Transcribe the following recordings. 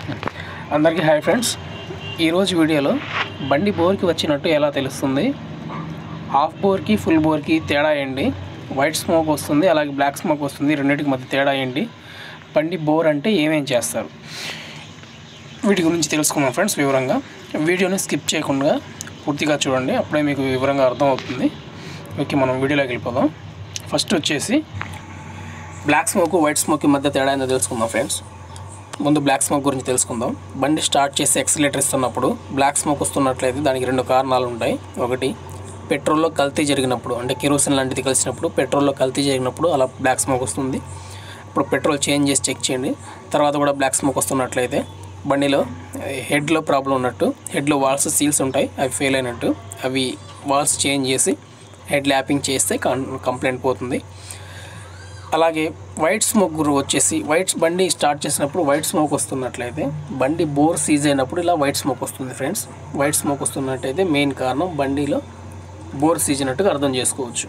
అందరికీ hi friends ఈరోజు వీడియోలో బండి బోర్కి వచ్చినట్టు ఎలా తెలుస్తుంది హాఫ్ బోర్కి ఫుల్ బోర్కి తేడా ఏంటి వైట్ స్మోక్ వస్తుంది అలాగే బ్లాక్ స్మోక్ వస్తుంది రెండింటికి మధ్య తేడా ఏంటి బండి బోర్ అంటే ఏమేం చేస్తారు వీటి గురించి తెలుసుకుందాం ఫ్రెండ్స్ వివరంగా వీడియోని స్కిప్ చేయకుండా పూర్తిగా చూడండి అప్పుడే మీకు వివరంగా అర్థమవుతుంది ఓకే మనం వీడియోలోకి వెళ్ళిపోదాం ఫస్ట్ వచ్చేసి బ్లాక్ స్మోక్ వైట్ స్మోక్ మధ్య తేడా ఏందో తెలుసుకుందాం ఫ్రెండ్స్ ముందు బ్లాక్ స్మోక్ గురించి తెలుసుకుందాం బండి స్టార్ట్ చేసి ఎక్సిలేటర్ ఇస్తున్నప్పుడు బ్లాక్ స్మోక్ వస్తున్నట్లయితే దానికి రెండు కారణాలు ఉంటాయి ఒకటి పెట్రోల్లో కల్తీ జరిగినప్పుడు అంటే కిరోసిన్ లాంటిది కలిసినప్పుడు పెట్రోల్లో కల్తీ జరిగినప్పుడు అలా బ్లాక్ స్మోక్ వస్తుంది ఇప్పుడు పెట్రోల్ చేంజ్ చేసి చెక్ చేయండి తర్వాత కూడా బ్లాక్ స్మోక్ వస్తున్నట్లయితే బండిలో హెడ్లో ప్రాబ్లం ఉన్నట్టు హెడ్లో వాల్స్ సీల్స్ ఉంటాయి అవి ఫెయిల్ అయినట్టు అవి వాల్స్ చేంజ్ చేసి హెడ్ ల్యాపింగ్ చేస్తే కంప్లైంట్ పోతుంది అలాగే వైట్ స్మోక్ గురు వచ్చేసి వైట్ బండి స్టార్ట్ చేసినప్పుడు వైట్ స్మోక్ వస్తున్నట్లయితే బండి బోర్ సీజ్ అయినప్పుడు ఇలా వైట్ స్మోక్ వస్తుంది ఫ్రెండ్స్ వైట్ స్మోక్ వస్తున్నట్టయితే మెయిన్ కారణం బండిలో బోర్ సీజ్ అయినట్టుగా అర్థం చేసుకోవచ్చు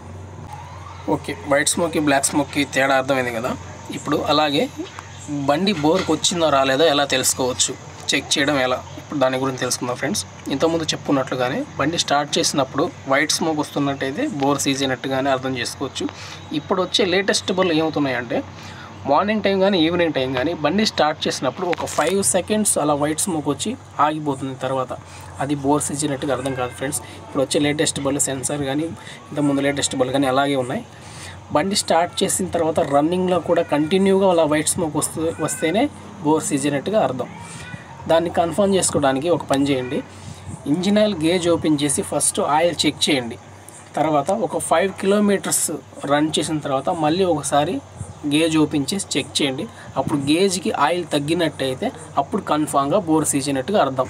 ఓకే వైట్ స్మోక్కి బ్లాక్ స్మోక్కి తేడా అర్థమైంది కదా ఇప్పుడు అలాగే బండి బోర్కి వచ్చిందో రాలేదో ఎలా తెలుసుకోవచ్చు చెక్ చేయడం ఎలా ఇప్పుడు దాని గురించి తెలుసుకుందాం ఫ్రెండ్స్ ఇంతకుముందు చెప్పుకున్నట్లుగానే బండి స్టార్ట్ చేసినప్పుడు వైట్ స్మోక్ వస్తున్నట్టయితే బోర్ సీజ్ అయినట్టుగానే అర్థం చేసుకోవచ్చు ఇప్పుడు వచ్చే లేటెస్ట్ బోర్లు ఏమవుతున్నాయంటే మార్నింగ్ టైం కానీ ఈవినింగ్ టైం కానీ బండి స్టార్ట్ చేసినప్పుడు ఒక ఫైవ్ సెకండ్స్ అలా వైట్ స్మోక్ వచ్చి ఆగిపోతుంది తర్వాత అది బోర్ సీజ్ అయినట్టుగా అర్థం కాదు ఫ్రెండ్స్ ఇప్పుడు వచ్చే లేటెస్ట్ బళ్ళు సెన్సార్ కానీ ఇంతకుముందు లేటెస్ట్ బళ్ళు కానీ అలాగే ఉన్నాయి బండి స్టార్ట్ చేసిన తర్వాత రన్నింగ్లో కూడా కంటిన్యూగా అలా వైట్ స్మోక్ వస్తూ వస్తేనే బోర్ సీజ్ అయినట్టుగా అర్థం దాన్ని కన్ఫర్మ్ చేసుకోవడానికి ఒక పని చేయండి ఇంజిన్ ఆయిల్ గేజ్ ఓపెన్ చేసి ఫస్ట్ ఆయిల్ చెక్ చేయండి తర్వాత ఒక ఫైవ్ కిలోమీటర్స్ రన్ చేసిన తర్వాత మళ్ళీ ఒకసారి గేజ్ ఓపెన్ చేసి చెక్ చేయండి అప్పుడు గేజ్కి ఆయిల్ తగ్గినట్టయితే అప్పుడు కన్ఫామ్గా బోర్ సీజ్ అయినట్టుగా అర్థం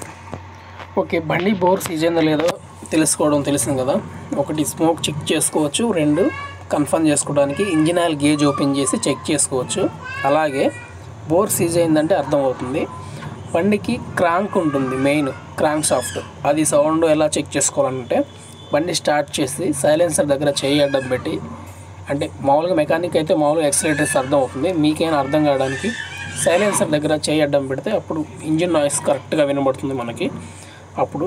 ఓకే బండి బోర్ సీజ్ అయిందో లేదో తెలుసుకోవడం తెలిసింది కదా ఒకటి స్మోక్ చెక్ చేసుకోవచ్చు రెండు కన్ఫర్మ్ చేసుకోవడానికి ఇంజిన్ ఆయిల్ గేజ్ ఓపెన్ చేసి చెక్ చేసుకోవచ్చు అలాగే బోర్ సీజ్ అయిందంటే అర్థమవుతుంది బండికి క్రాంక్ ఉంటుంది మెయిన్ క్రాంక్ సాఫ్ట్ అది సౌండ్ ఎలా చెక్ చేసుకోవాలంటే బండి స్టార్ట్ చేసి సైలెన్సర్ దగ్గర చేయి అడ్డం పెట్టి అంటే మామూలుగా మెకానిక్ అయితే మామూలుగా ఎక్సలేటర్స్ అర్థం అవుతుంది మీకైనా అర్థం కావడానికి సైలెన్సర్ దగ్గర చేయి అడ్డం పెడితే అప్పుడు ఇంజిన్ నాయిస్ కరెక్ట్గా వినబడుతుంది మనకి అప్పుడు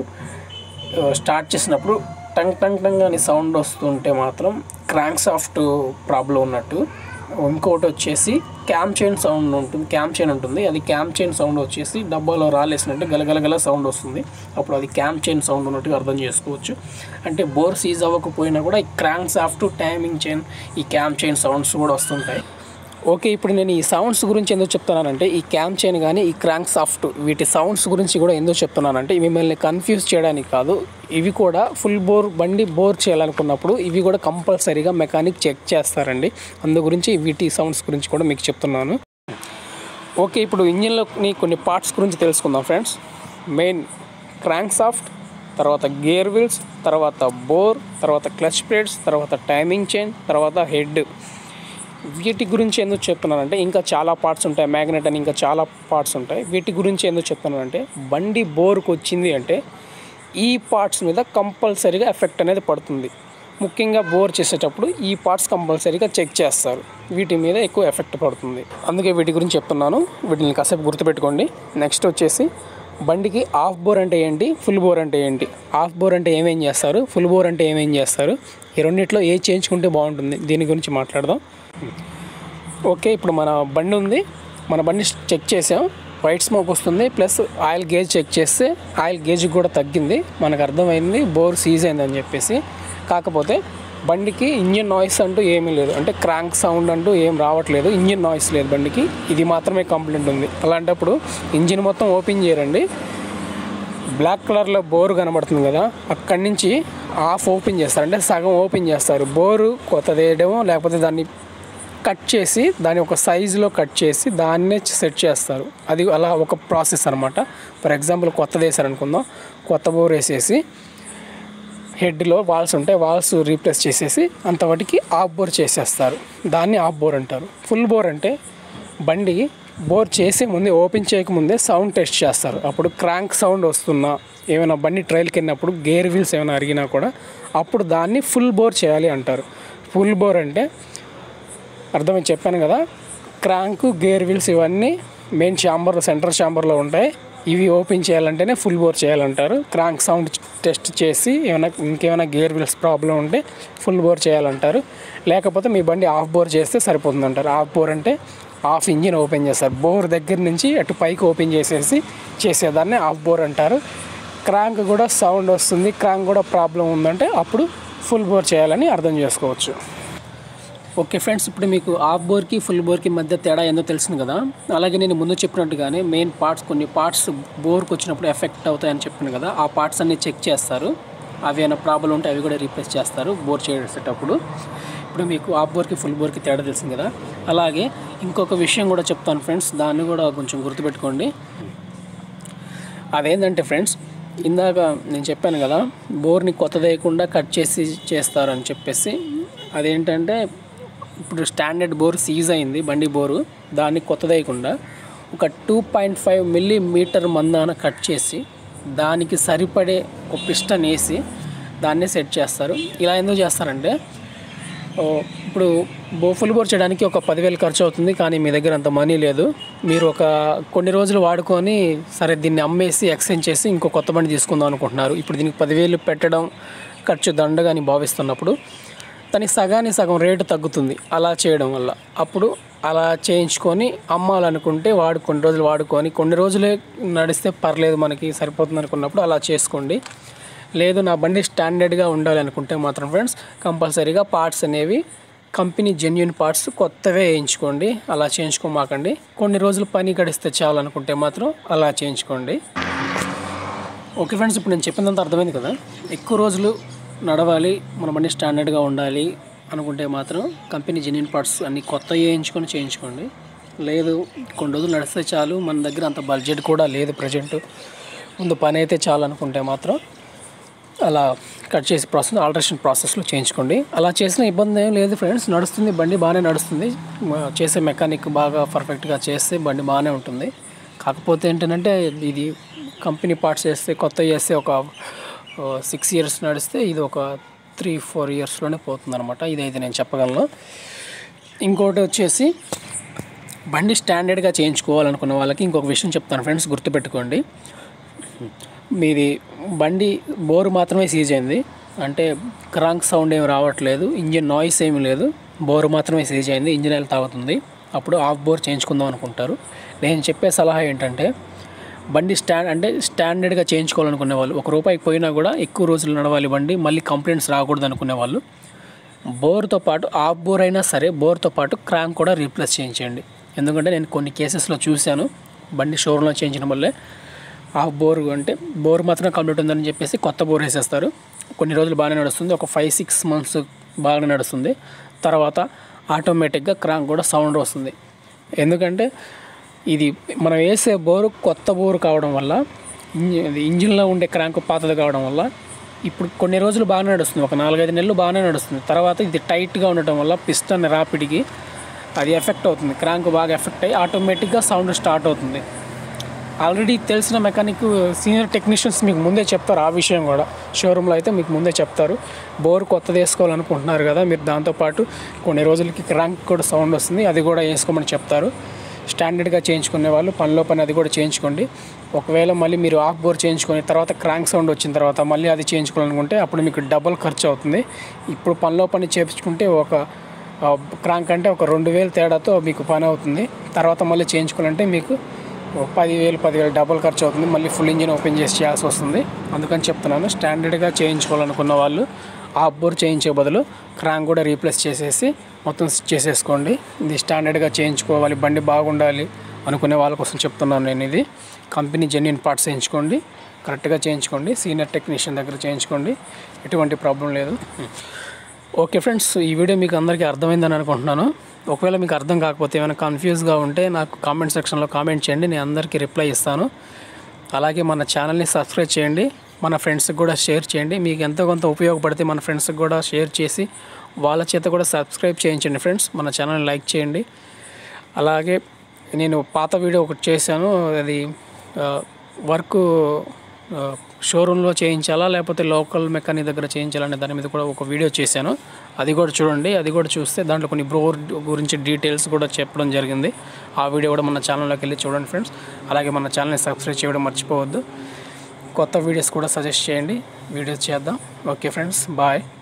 ఆ, స్టార్ట్ చేసినప్పుడు టంగ్ టంగ్ టంగ్ అని సౌండ్ వస్తుంటే మాత్రం క్రాంక్ సాఫ్ట్ ప్రాబ్లం ఉన్నట్టు ఇంకోటి వచ్చేసి క్యామ్ చైన్ సౌండ్ ఉంటుంది క్యామ్ చైన్ ఉంటుంది అది క్యామ్ చైన్ సౌండ్ వచ్చేసి డబ్బాలో రాలేసినట్టు గలగలగల సౌండ్ వస్తుంది అప్పుడు అది క్యామ్ చైన్ సౌండ్ ఉన్నట్టుగా అర్థం చేసుకోవచ్చు అంటే బోర్ సీజ్ అవ్వకపోయినా కూడా ఈ క్రాంక్ సాఫ్ట్ టైమింగ్ చైన్ ఈ క్యామ్ చైన్ సౌండ్స్ కూడా వస్తుంటాయి ఓకే ఇప్పుడు నేను ఈ సౌండ్స్ గురించి ఎందుకు చెప్తున్నానంటే ఈ క్యామ్ చైన్ కానీ ఈ క్రాంక్ సాఫ్ట్ వీటి సౌండ్స్ గురించి కూడా ఎందుకు చెప్తున్నానంటే మిమ్మల్ని కన్ఫ్యూజ్ చేయడానికి కాదు ఇవి కూడా ఫుల్ బోర్ బండి బోర్ చేయాలనుకున్నప్పుడు ఇవి కూడా కంపల్సరీగా మెకానిక్ చెక్ చేస్తారండి అందు గురించి వీటి సౌండ్స్ గురించి కూడా మీకు చెప్తున్నాను ఓకే ఇప్పుడు ఇంజిన్లోని కొన్ని పార్ట్స్ గురించి తెలుసుకుందాం ఫ్రెండ్స్ మెయిన్ క్రాంక్ సాఫ్ట్ తర్వాత గేర్ వీల్స్ తర్వాత బోర్ తర్వాత క్లచ్ ప్లేట్స్ తర్వాత టైమింగ్ చైన్ తర్వాత హెడ్ వీటి గురించి ఎందుకు చెప్తున్నానంటే ఇంకా చాలా పార్ట్స్ ఉంటాయి మ్యాగ్నెట్ అని ఇంకా చాలా పార్ట్స్ ఉంటాయి వీటి గురించి ఎందుకు చెప్తున్నానంటే బండి బోర్కి వచ్చింది అంటే ఈ పార్ట్స్ మీద కంపల్సరీగా ఎఫెక్ట్ అనేది పడుతుంది ముఖ్యంగా బోర్ చేసేటప్పుడు ఈ పార్ట్స్ కంపల్సరీగా చెక్ చేస్తారు వీటి మీద ఎక్కువ ఎఫెక్ట్ పడుతుంది అందుకే వీటి గురించి చెప్తున్నాను వీటిని కాసేపు గుర్తుపెట్టుకోండి నెక్స్ట్ వచ్చేసి బండికి హాఫ్ బోర్ అంటే ఏంటి ఫుల్ బోర్ అంటే ఏంటి హాఫ్ బోర్ అంటే ఏమేం చేస్తారు ఫుల్ బోర్ అంటే ఏమేం చేస్తారు ఈ రెండిట్లో ఏ చేయించుకుంటే బాగుంటుంది దీని గురించి మాట్లాడదాం ఓకే ఇప్పుడు మన బండి ఉంది మన బండి చెక్ చేసాం వైట్ స్మోక్ వస్తుంది ప్లస్ ఆయిల్ గేజ్ చెక్ చేస్తే ఆయిల్ గేజ్ కూడా తగ్గింది మనకు అర్థమైంది బోర్ సీజ్ అయిందని చెప్పేసి కాకపోతే బండికి ఇంజిన్ నాయిస్ అంటూ ఏమీ లేదు అంటే క్రాంక్ సౌండ్ అంటూ ఏం రావట్లేదు ఇంజిన్ నాయిస్ లేదు బండికి ఇది మాత్రమే కంప్లైంట్ ఉంది అలాంటప్పుడు ఇంజిన్ మొత్తం ఓపెన్ చేయరండి బ్లాక్ కలర్లో బోర్ కనబడుతుంది కదా అక్కడి నుంచి హాఫ్ ఓపెన్ చేస్తారు అంటే సగం ఓపెన్ చేస్తారు బోరు కొత్తది వేయడమో లేకపోతే దాన్ని కట్ చేసి దాన్ని ఒక సైజులో కట్ చేసి దాన్నే సెట్ చేస్తారు అది అలా ఒక ప్రాసెస్ అనమాట ఫర్ ఎగ్జాంపుల్ కొత్తది వేసారనుకుందాం కొత్త బోర్ వేసేసి హెడ్లో వాల్స్ ఉంటాయి వాల్స్ రీప్లేస్ చేసేసి అంతవరకు ఆఫ్ బోర్ చేసేస్తారు దాన్ని ఆఫ్ బోర్ అంటారు ఫుల్ బోర్ అంటే బండి బోర్ చేసే ముందే ఓపెన్ చేయకముందే సౌండ్ టెస్ట్ చేస్తారు అప్పుడు క్రాంక్ సౌండ్ వస్తున్నా ఏమైనా బండి ట్రైల్కి వెళ్ళినప్పుడు గేర్ వీల్స్ ఏమైనా అరిగినా కూడా అప్పుడు దాన్ని ఫుల్ బోర్ చేయాలి అంటారు ఫుల్ బోర్ అంటే అర్థమైంది చెప్పాను కదా క్రాంక్ గేర్ వీల్స్ ఇవన్నీ మెయిన్ ఛాంబర్ సెంట్రల్ ఛాంబర్లో ఉంటాయి ఇవి ఓపెన్ చేయాలంటేనే ఫుల్ బోర్ చేయాలంటారు క్రాంక్ సౌండ్ టెస్ట్ చేసి ఏమైనా ఇంకేమైనా గేర్ వీల్స్ ప్రాబ్లం ఉంటే ఫుల్ బోర్ చేయాలంటారు లేకపోతే మీ బండి ఆఫ్ బోర్ చేస్తే సరిపోతుంది అంటారు ఆఫ్ బోర్ అంటే ఆఫ్ ఇంజిన్ ఓపెన్ చేస్తారు బోర్ దగ్గర నుంచి అటు పైకి ఓపెన్ చేసేసి చేసేదాన్ని ఆఫ్ బోర్ అంటారు క్రాంక్ కూడా సౌండ్ వస్తుంది క్రాంక్ కూడా ప్రాబ్లం ఉందంటే అప్పుడు ఫుల్ బోర్ చేయాలని అర్థం చేసుకోవచ్చు ఓకే ఫ్రెండ్స్ ఇప్పుడు మీకు ఆఫ్ బోర్కి ఫుల్ బోర్కి మధ్య తేడా ఏందో తెలిసింది కదా అలాగే నేను ముందు చెప్పినట్టుగానే మెయిన్ పార్ట్స్ కొన్ని పార్ట్స్ బోర్కి వచ్చినప్పుడు ఎఫెక్ట్ అవుతాయని చెప్పాను కదా ఆ పార్ట్స్ అన్ని చెక్ చేస్తారు అవి ఏమైనా ప్రాబ్లం ఉంటే అవి కూడా రీప్లేస్ చేస్తారు బోర్ చేసేటప్పుడు ఇప్పుడు మీకు ఆఫ్ బోర్కి ఫుల్ బోర్కి తేడా తెలిసింది కదా అలాగే ఇంకొక విషయం కూడా చెప్తాను ఫ్రెండ్స్ దాన్ని కూడా కొంచెం గుర్తుపెట్టుకోండి అదేంటంటే ఫ్రెండ్స్ ఇందాక నేను చెప్పాను కదా బోర్ని కొత్తదేయకుండా కట్ చేసి చేస్తారు అని చెప్పేసి అదేంటంటే ఇప్పుడు స్టాండర్డ్ బోర్ సీజ్ అయింది బండి బోరు దాన్ని కొత్తదేయకుండా ఒక టూ పాయింట్ ఫైవ్ మిల్లీమీటర్ మందాన కట్ చేసి దానికి సరిపడే ఒక పిస్టన్ వేసి దాన్ని సెట్ చేస్తారు ఇలా ఎందుకు చేస్తారంటే ఓ, ఇప్పుడు బో ఫుల్ బోర్ చేయడానికి ఒక పదివేలు ఖర్చు అవుతుంది కానీ మీ దగ్గర అంత మనీ లేదు మీరు ఒక కొన్ని రోజులు వాడుకొని సరే దీన్ని అమ్మేసి ఎక్స్చేంజ్ చేసి ఇంకో కొత్త బండి తీసుకుందాం అనుకుంటున్నారు ఇప్పుడు దీనికి పదివేలు పెట్టడం ఖర్చు దండగా అని భావిస్తున్నప్పుడు దానికి సగానికి సగం రేటు తగ్గుతుంది అలా చేయడం వల్ల అప్పుడు అలా చేయించుకొని అమ్మాలనుకుంటే వాడు కొన్ని రోజులు వాడుకొని కొన్ని రోజులే నడిస్తే పర్లేదు మనకి సరిపోతుంది అనుకున్నప్పుడు అలా చేసుకోండి లేదు నా బండి స్టాండర్డ్గా ఉండాలి అనుకుంటే మాత్రం ఫ్రెండ్స్ కంపల్సరీగా పార్ట్స్ అనేవి కంపెనీ జెన్యున్ పార్ట్స్ కొత్తవే వేయించుకోండి అలా చేయించుకోమాకండి కొన్ని రోజులు పని గడిస్తే చాలు అనుకుంటే మాత్రం అలా చేయించుకోండి ఓకే ఫ్రెండ్స్ ఇప్పుడు నేను చెప్పినంత అర్థమైంది కదా ఎక్కువ రోజులు నడవాలి మన బండి స్టాండర్డ్గా ఉండాలి అనుకుంటే మాత్రం కంపెనీ జెన్యున్ పార్ట్స్ అన్ని కొత్త వేయించుకొని చేయించుకోండి లేదు కొన్ని రోజులు నడిస్తే చాలు మన దగ్గర అంత బడ్జెట్ కూడా లేదు ప్రజెంట్ ముందు పని అయితే చాలు అనుకుంటే మాత్రం అలా కట్ చేసి ప్రాసెస్ ఆల్టరేషన్ ప్రాసెస్లో చేయించుకోండి అలా చేసిన ఇబ్బంది ఏం లేదు ఫ్రెండ్స్ నడుస్తుంది బండి బాగానే నడుస్తుంది మ- చేసే మెకానిక్ బాగా పర్ఫెక్ట్గా చేస్తే బండి బాగానే ఉంటుంది కాకపోతే ఏంటంటే ఇది కంపెనీ పార్ట్స్ వేస్తే కొత్త వేస్తే ఒక సిక్స్ ఇయర్స్ నడిస్తే ఇది ఒక త్రీ ఫోర్ ఇయర్స్లోనే పోతుంది అనమాట ఇదైతే నేను చెప్పగలను ఇంకోటి వచ్చేసి బండి స్టాండర్డ్గా చేయించుకోవాలనుకున్న వాళ్ళకి ఇంకొక విషయం చెప్తాను ఫ్రెండ్స్ గుర్తుపెట్టుకోండి మీది బండి బోరు మాత్రమే సీజ్ అయింది అంటే క్రాంక్ సౌండ్ ఏమి రావట్లేదు ఇంజిన్ నాయిస్ ఏమీ లేదు బోరు మాత్రమే సీజ్ అయింది ఇంజిన్ ఆయిల్ తాగుతుంది అప్పుడు ఆఫ్ బోర్ చేయించుకుందాం అనుకుంటారు నేను చెప్పే సలహా ఏంటంటే బండి స్టాండ్ అంటే స్టాండర్డ్గా చేయించుకోవాలనుకునే వాళ్ళు ఒక రూపాయికి పోయినా కూడా ఎక్కువ రోజులు నడవాలి బండి మళ్ళీ కంప్లైంట్స్ రాకూడదు అనుకునే వాళ్ళు బోర్తో పాటు ఆఫ్ బోర్ అయినా సరే బోర్తో పాటు క్రాంక్ కూడా రీప్లేస్ చేయించండి ఎందుకంటే నేను కొన్ని కేసెస్లో చూశాను బండి షోరూంలో చేయించడం వల్లే ఆఫ్ బోర్ అంటే బోర్ మాత్రం కంప్లీట్ ఉందని చెప్పేసి కొత్త బోర్ వేసేస్తారు కొన్ని రోజులు బాగానే నడుస్తుంది ఒక ఫైవ్ సిక్స్ మంత్స్ బాగానే నడుస్తుంది తర్వాత ఆటోమేటిక్గా క్రాంక్ కూడా సౌండ్ వస్తుంది ఎందుకంటే ఇది మనం వేసే బోరు కొత్త బోరు కావడం వల్ల ఇంజి- ఇది ఇంజిన్లో ఉండే క్రాంక్ పాతది కావడం వల్ల ఇప్పుడు కొన్ని రోజులు బాగానే నడుస్తుంది ఒక నాలుగైదు నెలలు బాగానే నడుస్తుంది తర్వాత ఇది టైట్గా ఉండటం వల్ల పిస్టన్ రాపిడికి అది ఎఫెక్ట్ అవుతుంది క్రాంక్ బాగా ఎఫెక్ట్ అయ్యి ఆటోమేటిక్గా సౌండ్ స్టార్ట్ అవుతుంది ఆల్రెడీ తెలిసిన మెకానిక్ సీనియర్ టెక్నీషియన్స్ మీకు ముందే చెప్తారు ఆ విషయం కూడా షోరూంలో అయితే మీకు ముందే చెప్తారు బోర్ కొత్తది వేసుకోవాలనుకుంటున్నారు కదా మీరు దాంతోపాటు కొన్ని రోజులకి క్రాంక్ కూడా సౌండ్ వస్తుంది అది కూడా వేసుకోమని చెప్తారు స్టాండర్డ్గా చేయించుకునే వాళ్ళు పనిలో పని అది కూడా చేయించుకోండి ఒకవేళ మళ్ళీ మీరు ఆఫ్ బోర్ చేయించుకొని తర్వాత క్రాంక్ సౌండ్ వచ్చిన తర్వాత మళ్ళీ అది చేయించుకోవాలనుకుంటే అప్పుడు మీకు డబుల్ ఖర్చు అవుతుంది ఇప్పుడు పనిలో పని చేయించుకుంటే ఒక ఆ, క్రాంక్ అంటే ఒక రెండు వేలు తేడాతో మీకు పని అవుతుంది తర్వాత మళ్ళీ చేయించుకోవాలంటే మీకు ఓ పదివేలు పదివేలు డబుల్ ఖర్చు అవుతుంది మళ్ళీ ఫుల్ ఇంజిన్ ఓపెన్ చేసి చేయాల్సి వస్తుంది అందుకని చెప్తున్నాను స్టాండర్డ్గా చేయించుకోవాలనుకున్న వాళ్ళు ఆ బోర్ చేయించే బదులు క్రాంక్ కూడా రీప్లేస్ చేసేసి మొత్తం చేసేసుకోండి ఇది స్టాండర్డ్గా చేయించుకోవాలి బండి బాగుండాలి అనుకునే వాళ్ళ కోసం చెప్తున్నాను నేను ఇది కంపెనీ జెన్యున్ పార్ట్స్ చేయించుకోండి కరెక్ట్గా చేయించుకోండి సీనియర్ టెక్నీషియన్ దగ్గర చేయించుకోండి ఎటువంటి ప్రాబ్లం లేదు ఓకే ఫ్రెండ్స్ ఈ వీడియో మీకు అందరికీ అర్థమైందని అనుకుంటున్నాను ఒకవేళ మీకు అర్థం కాకపోతే ఏమైనా కన్ఫ్యూజ్గా ఉంటే నాకు కామెంట్ సెక్షన్లో కామెంట్ చేయండి నేను అందరికీ రిప్లై ఇస్తాను అలాగే మన ఛానల్ని సబ్స్క్రైబ్ చేయండి మన ఫ్రెండ్స్కి కూడా షేర్ చేయండి మీకు ఎంతో కొంత ఉపయోగపడితే మన ఫ్రెండ్స్కి కూడా షేర్ చేసి వాళ్ళ చేత కూడా సబ్స్క్రైబ్ చేయించండి ఫ్రెండ్స్ మన ఛానల్ని లైక్ చేయండి అలాగే నేను పాత వీడియో ఒకటి చేశాను అది ఆ, వర్క్ ఆ, షోరూంలో చేయించాలా లేకపోతే లోకల్ మెకానిక్ దగ్గర చేయించాలా అనే దాని మీద కూడా ఒక వీడియో చేశాను అది కూడా చూడండి అది కూడా చూస్తే దాంట్లో కొన్ని బ్రోర్ గురించి డీటెయిల్స్ కూడా చెప్పడం జరిగింది ఆ వీడియో కూడా మన ఛానల్లోకి వెళ్ళి చూడండి ఫ్రెండ్స్ అలాగే మన ఛానల్ని సబ్స్క్రైబ్ చేయడం మర్చిపోవద్దు కొత్త వీడియోస్ కూడా సజెస్ట్ చేయండి వీడియోస్ చేద్దాం ఓకే ఫ్రెండ్స్ బాయ్